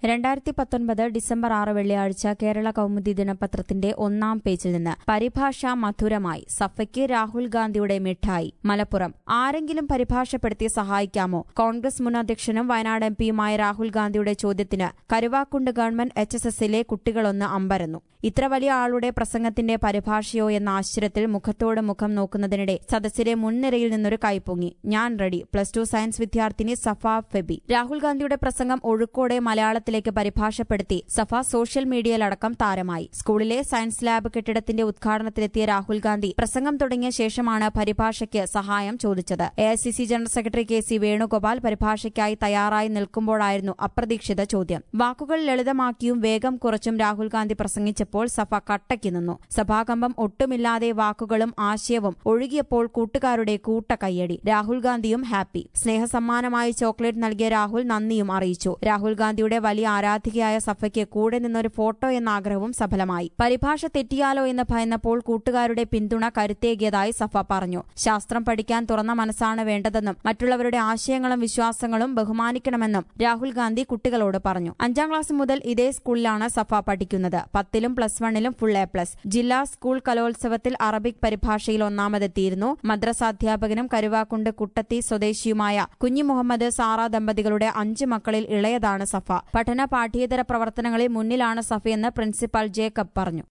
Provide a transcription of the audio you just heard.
രണ്ടായിരത്തി പത്തൊൻപത് ഡിസംബർ ആറ് വെള്ളിയാഴ്ച കേരള കൗമുദി ദിനപത്രത്തിന്റെ ഒന്നാം പേജിൽ നിന്ന് പരിഭാഷ മധുരമായി സഫയ്ക്ക് രാഹുൽ ഗാന്ധിയുടെ മിഠായി മലപ്പുറം ആരെങ്കിലും പരിഭാഷപ്പെടുത്തി സഹായിക്കാമോ കോൺഗ്രസ് മുൻ അധ്യക്ഷനും വയനാട് എം പിയുമായ രാഹുൽ ഗാന്ധിയുടെ ചോദ്യത്തിന് കരുവാക്കുണ്ട് ഗവൺമെന്റ് എച്ച് എസ് എസിലെ കുട്ടികളൊന്ന് അമ്പരന്നു ഇത്ര വലിയ ആളുടെ പ്രസംഗത്തിന്റെ പരിഭാഷയോ എന്ന ആശ്ചര്യത്തിൽ മുഖത്തോട് മുഖം നോക്കുന്നതിനിടെ സദസ്സിലെ മുൻനിരയിൽ നിന്നൊരു കൈപ്പൊങ്ങി ഞാൻ റെഡി പ്ലസ് ടു സയൻസ് വിദ്യാർത്ഥിനി സഫ ഫെബി രാഹുൽ ഗാന്ധിയുടെ പ്രസംഗം ഒഴുക്കോടെ മലയാളത്തിലേക്ക് പരിഭാഷപ്പെടുത്തി സഫ സോഷ്യൽ മീഡിയയിലടക്കം താരമായി സ്കൂളിലെ സയൻസ് ലാബ് കെട്ടിടത്തിന്റെ ഉദ്ഘാടനത്തിലെത്തിയ രാഹുൽ ഗാന്ധി പ്രസംഗം തുടങ്ങിയ ശേഷമാണ് പരിഭാഷയ്ക്ക് സഹായം ചോദിച്ചത് A general secretary K C Venugopal പരിഭാഷയ്ക്കായി തയ്യാറായി നിൽക്കുമ്പോഴായിരുന്നു അപ്രതീക്ഷിത ചോദ്യം വാക്കുകൾ ലളിതമാക്കിയും വേഗം കുറച്ചും രാഹുൽ ഗാന്ധി പ്രസംഗിച്ചപ്പോൾ സഭ കട്ടയ്ക്ക് നിന്നു സഭാകമ്പം ഒട്ടുമില്ലാതെ വാക്കുകളും ആശയവും ഒഴുകിയപ്പോൾ കൂട്ടുകാരുടെ കൂട്ട കയ്യടി രാഹുൽ ഗാന്ധിയും ഹാപ്പി സ്നേഹസമ്മാനമായി ചോക്ലേറ്റ് നൽകിയ രാഹുൽ നന്ദിയും അറിയിച്ചു രാഹുൽ ഗാന്ധിയുടെ വലിയ ആരാധികയായ സഫയ്ക്ക് കൂടെ നിന്നൊരു ഫോട്ടോ എന്ന ആഗ്രഹവും സഫലമായി പരിഭാഷ തെറ്റിയാലോ എന്ന് ഭയന്നപ്പോൾ കൂട്ടുകാരുടെ പിന്തുണ കരുത്തേകിയതായി സഫ പറഞ്ഞു ശാസ്ത്രം പഠിക്കാൻ തുറന്ന മനസ്സാണ് വേണ്ടതെന്നും മറ്റുള്ളവരുടെ ആശയങ്ങളും വിശ്വാസങ്ങളും ബഹുമാനിക്കണമെന്നും രാഹുൽ ഗാന്ധി കുട്ടികളോട് പറഞ്ഞു അഞ്ചാം ക്ലാസ് മുതൽ ഇതേ സ്കൂളിലാണ് സഫ പഠിക്കുന്നത് പത്തിലും പ്ലസ് വണ്ണിലും ഫുൾ എ പ്ലസ് ജില്ലാ സ്കൂൾ കലോത്സവത്തിൽ അറബിക് പരിഭാഷയിൽ ഒന്നാമതെത്തിയിരുന്നു മദ്രസാധ്യാപകനും കരുവാക്കുണ്ട് കുട്ടത്തി സ്വദേശിയുമായ കുഞ്ഞി മുഹമ്മദ് സാറ ദമ്പതികളുടെ അഞ്ച് മക്കളിൽ ഇളയതാണ് സഫ പഠന പാഠ്യേതര പ്രവർത്തനങ്ങളിൽ മുന്നിലാണ് സഫയെന്ന് പ്രിൻസിപ്പാൾ ജേക്കബ് പറഞ്ഞു